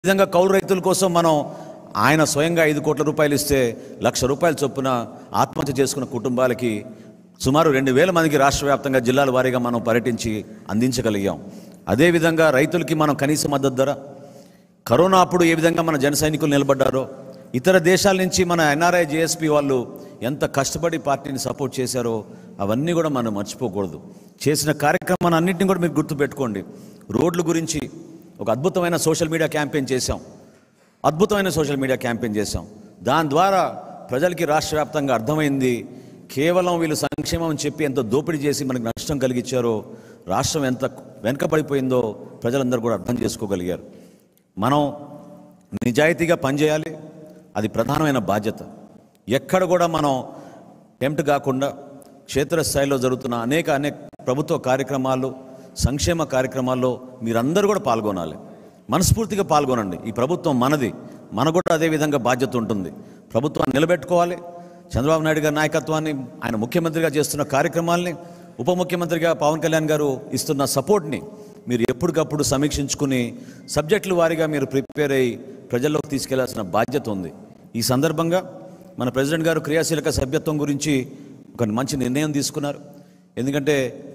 విధంగా కౌలు రైతుల కోసం మనం ఆయన స్వయంగా ఐదు కోట్ల రూపాయలు ఇస్తే లక్ష రూపాయల చొప్పున ఆత్మహత్య చేసుకున్న కుటుంబాలకి సుమారు రెండు వేల మందికి రాష్ట్ర వ్యాప్తంగా జిల్లాల వారీగా మనం పర్యటించి అందించగలిగాం అదేవిధంగా రైతులకి మనం కనీస మద్దతు ధర కరోనా అప్పుడు ఏ విధంగా మన జన సైనికులు నిలబడ్డారో ఇతర దేశాల నుంచి మన ఎన్ఆర్ఐ జేఎస్పీ వాళ్ళు ఎంత కష్టపడి పార్టీని సపోర్ట్ చేశారో అవన్నీ కూడా మనం మర్చిపోకూడదు చేసిన కార్యక్రమాన్ని అన్నింటినీ కూడా మీరు గుర్తుపెట్టుకోండి రోడ్ల గురించి ఒక అద్భుతమైన సోషల్ మీడియా క్యాంపెయిన్ చేశాం అద్భుతమైన సోషల్ మీడియా క్యాంపెయిన్ చేశాం దాని ద్వారా ప్రజలకి రాష్ట్ర వ్యాప్తంగా అర్థమైంది కేవలం వీళ్ళు సంక్షేమం అని చెప్పి ఎంత దోపిడీ చేసి మనకు నష్టం కలిగించారో రాష్ట్రం ఎంత వెనకబడిపోయిందో ప్రజలందరూ కూడా అర్థం చేసుకోగలిగారు మనం నిజాయితీగా పనిచేయాలి అది ప్రధానమైన బాధ్యత ఎక్కడ కూడా మనం టెంప్ట్ కాకుండా క్షేత్రస్థాయిలో జరుగుతున్న అనేక అనేక ప్రభుత్వ కార్యక్రమాలు సంక్షేమ కార్యక్రమాల్లో మీరందరూ కూడా పాల్గొనాలి మనస్ఫూర్తిగా పాల్గొనండి ఈ ప్రభుత్వం మనది మనకు కూడా అదే విధంగా బాధ్యత ఉంటుంది ప్రభుత్వాన్ని నిలబెట్టుకోవాలి చంద్రబాబు నాయుడు గారి నాయకత్వాన్ని ఆయన ముఖ్యమంత్రిగా చేస్తున్న కార్యక్రమాల్ని ఉప ముఖ్యమంత్రిగా పవన్ కళ్యాణ్ గారు ఇస్తున్న సపోర్ట్ని మీరు ఎప్పటికప్పుడు సమీక్షించుకుని సబ్జెక్టుల వారీగా మీరు ప్రిపేర్ అయ్యి ప్రజల్లోకి తీసుకెళ్లాల్సిన బాధ్యత ఉంది ఈ సందర్భంగా మన ప్రెసిడెంట్ గారు క్రియాశీలక సభ్యత్వం గురించి ఒక మంచి నిర్ణయం తీసుకున్నారు ఎందుకంటే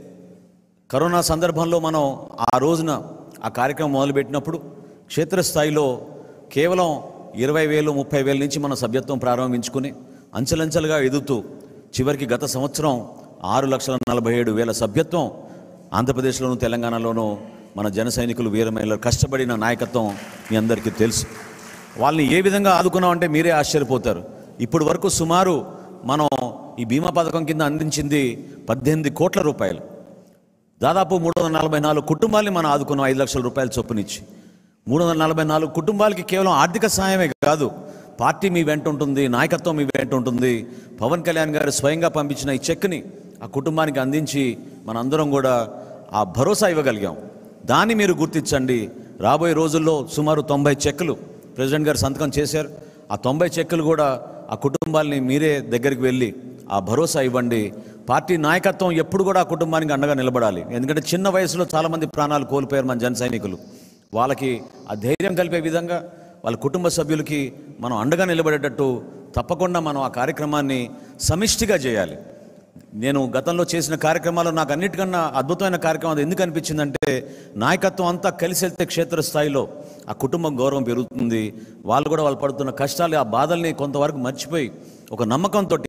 కరోనా సందర్భంలో మనం ఆ రోజున ఆ కార్యక్రమం మొదలుపెట్టినప్పుడు క్షేత్రస్థాయిలో కేవలం ఇరవై వేలు ముప్పై వేల నుంచి మనం సభ్యత్వం ప్రారంభించుకుని అంచెలంచెలుగా ఎదుగుతూ చివరికి గత సంవత్సరం ఆరు లక్షల నలభై ఏడు వేల సభ్యత్వం ఆంధ్రప్రదేశ్లోను తెలంగాణలోనూ మన జన సైనికులు వీరమహిళలు కష్టపడిన నాయకత్వం మీ అందరికీ తెలుసు వాళ్ళని ఏ విధంగా ఆదుకున్నామంటే మీరే ఆశ్చర్యపోతారు ఇప్పటి వరకు సుమారు మనం ఈ బీమా పథకం కింద అందించింది పద్దెనిమిది కోట్ల రూపాయలు దాదాపు మూడు వందల నలభై నాలుగు కుటుంబాల్ని మనం ఆదుకున్నాం ఐదు లక్షల రూపాయలు చొప్పునిచ్చి మూడు వందల నలభై నాలుగు కుటుంబాలకి కేవలం ఆర్థిక సహాయమే కాదు పార్టీ మీ వెంట ఉంటుంది నాయకత్వం మీ వెంట ఉంటుంది పవన్ కళ్యాణ్ గారు స్వయంగా పంపించిన ఈ చెక్ని ఆ కుటుంబానికి అందించి మనందరం కూడా ఆ భరోసా ఇవ్వగలిగాం దాన్ని మీరు గుర్తించండి రాబోయే రోజుల్లో సుమారు తొంభై చెక్కులు ప్రెసిడెంట్ గారు సంతకం చేశారు ఆ తొంభై చెక్కులు కూడా ఆ కుటుంబాల్ని మీరే దగ్గరికి వెళ్ళి ఆ భరోసా ఇవ్వండి పార్టీ నాయకత్వం ఎప్పుడు కూడా ఆ కుటుంబానికి అండగా నిలబడాలి ఎందుకంటే చిన్న వయసులో చాలామంది ప్రాణాలు కోల్పోయారు మన జన సైనికులు వాళ్ళకి ఆ ధైర్యం కలిపే విధంగా వాళ్ళ కుటుంబ సభ్యులకి మనం అండగా నిలబడేటట్టు తప్పకుండా మనం ఆ కార్యక్రమాన్ని సమిష్టిగా చేయాలి నేను గతంలో చేసిన కార్యక్రమాలు నాకు అన్నిటికన్నా అద్భుతమైన కార్యక్రమం అది ఎందుకు అనిపించిందంటే నాయకత్వం అంతా కలిసి వెళ్తే క్షేత్రస్థాయిలో ఆ కుటుంబం గౌరవం పెరుగుతుంది వాళ్ళు కూడా వాళ్ళు పడుతున్న కష్టాలు ఆ బాధల్ని కొంతవరకు మర్చిపోయి ఒక నమ్మకంతో